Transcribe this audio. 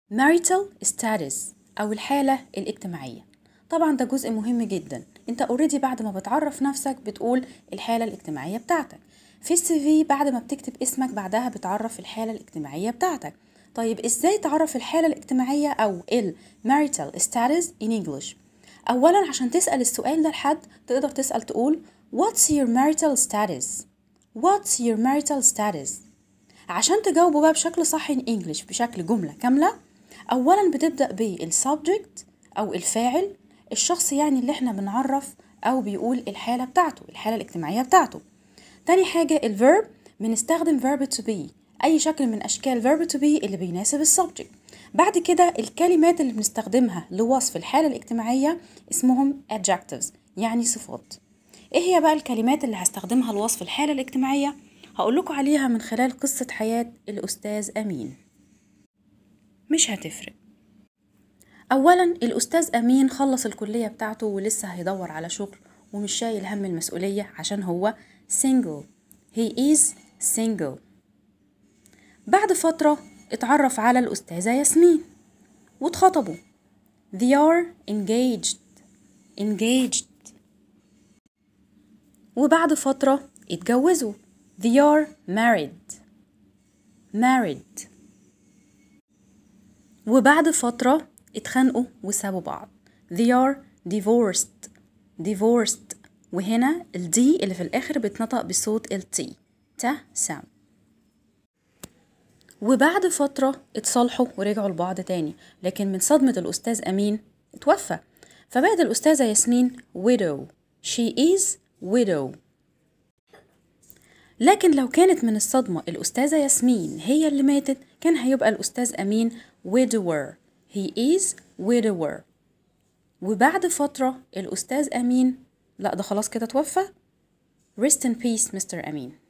marital status أو الحالة الاجتماعية طبعا ده جزء مهم جدا انت اوريدي بعد ما بتعرف نفسك بتقول الحالة الاجتماعية بتاعتك في السي في بعد ما بتكتب اسمك بعدها بتعرف الحالة الاجتماعية بتاعتك طيب ازاي تعرف الحالة الاجتماعية او ال marital status in English اولا عشان تسأل السؤال ده لحد تقدر تسأل تقول what's your marital status what's your marital status عشان تجاوبه بقى بشكل صح in English بشكل جملة كاملة اولا بتبدأ بالسبجكت او الفاعل الشخص يعني اللي احنا بنعرف او بيقول الحالة بتاعته الحالة الاجتماعية بتاعته تاني حاجة الفيرب بنستخدم verb to be أي شكل من أشكال verb to be اللي بيناسب السبجكت بعد كده الكلمات اللي بنستخدمها لوصف الحالة الاجتماعية اسمهم adjectives يعني صفات ايه هي بقى الكلمات اللي هستخدمها لوصف الحالة الاجتماعية هقول لكم عليها من خلال قصة حياة الأستاذ أمين مش هتفرق أولا الأستاذ أمين خلص الكلية بتاعته ولسه هيدور على شغل ومش شايل هم المسؤولية عشان هو single he is single بعد فترة اتعرف على الأستاذة ياسمين واتخطبوا they are engaged engaged وبعد فترة اتجوزوا they are married married وبعد فترة اتخانقوا وسابوا بعض they are divorced divorced وهنا الدي اللي في الآخر بتنطق بصوت التي ت سام وبعد فترة اتصالحوا ورجعوا لبعض تاني لكن من صدمة الأستاذ أمين اتوفى فبقت الأستاذة ياسمين widow she is widow لكن لو كانت من الصدمة الأستاذة ياسمين هي اللي ماتت كان هيبقى الأستاذ أمين widower he is widower وبعد فترة الأستاذ أمين لا ده خلاص كده توفى rest in peace مستر أمين